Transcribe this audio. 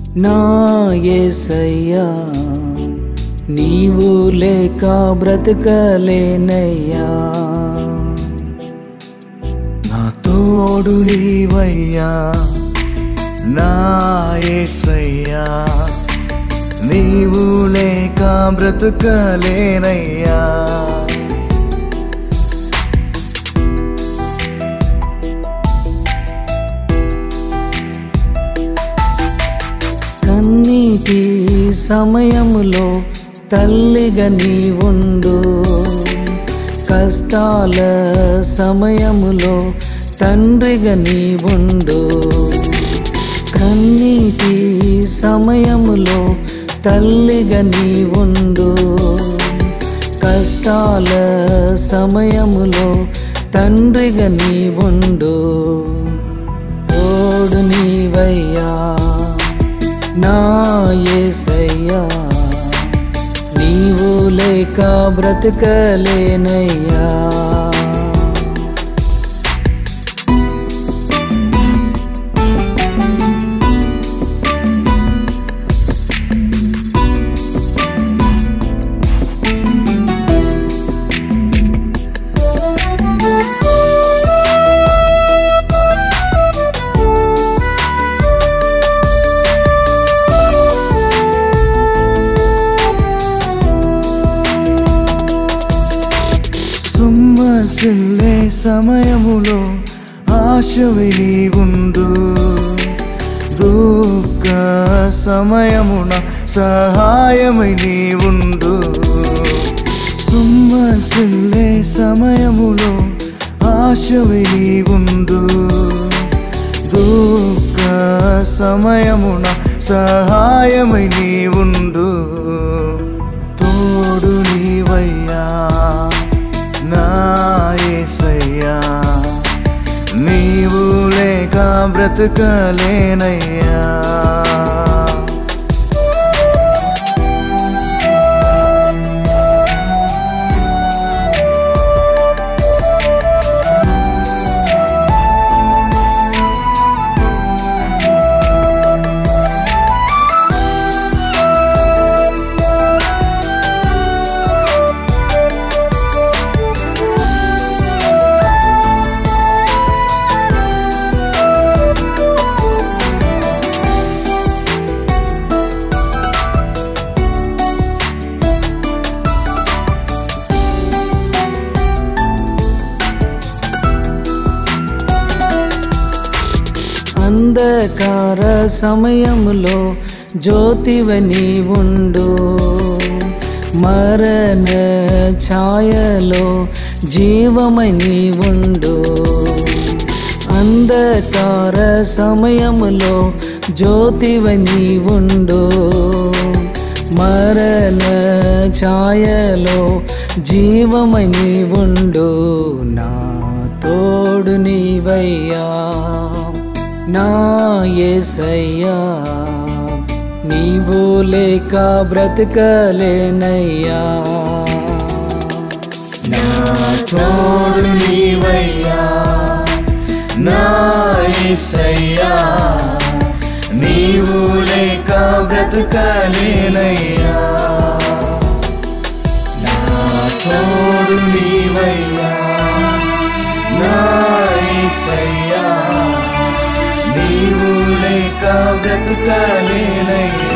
నా యేసయ్యా నీవు లేక బ్రతకలేనయ్యా నా తోడు నీవయ్యా నా యేసయ్యా నీవు లేక బ్రతుకలేనయ్యా కన్నీటి సమయములో తల్లిగా నీవుండు కష్టాల సమయములో తండ్రిగా నీవుండు కన్నీటి సమయములో తల్లిగా నీవుండు కష్టాల సమయములో తండ్రిగా నీవుండు తోడు నీవయ్యా నా యేసయ్యా నీవు లేక బ్రతకలేనయ్యా సుమ్మసిల్లే సమయములో ఆశవి నీవుండు దుఃఖ సమయమున సహాయమై నీవుండు సుమ్మసిల్లే సమయములో ఆశవి నీవుండు దుఃఖ సమయమున సహాయమై నీవుండు తోడు నీవయ్యా నా యేసయ్యా నీవు లేక బ్రతకలేనయ్యా అంధకార సమయములో జ్యోతివని ఉండు మరణ ఛాయలో జీవమని ఉండు అంధకార సమయములో జ్యోతివని ఉండు మరణ ఛాయలో జీవమని ఉండు నా తోడు నీవయ్యా నా యేసయ్యా నీవు లేక బ్రతకలేనయ్యా నా తోడు నీవయ్యా నా యేసయ్యా నీవు లేక బ్రతకలేనయ్యా నా తోడు నీవయ్యా నా యేసయ్యా నీవు లేక బ్రతకలేనయ్యా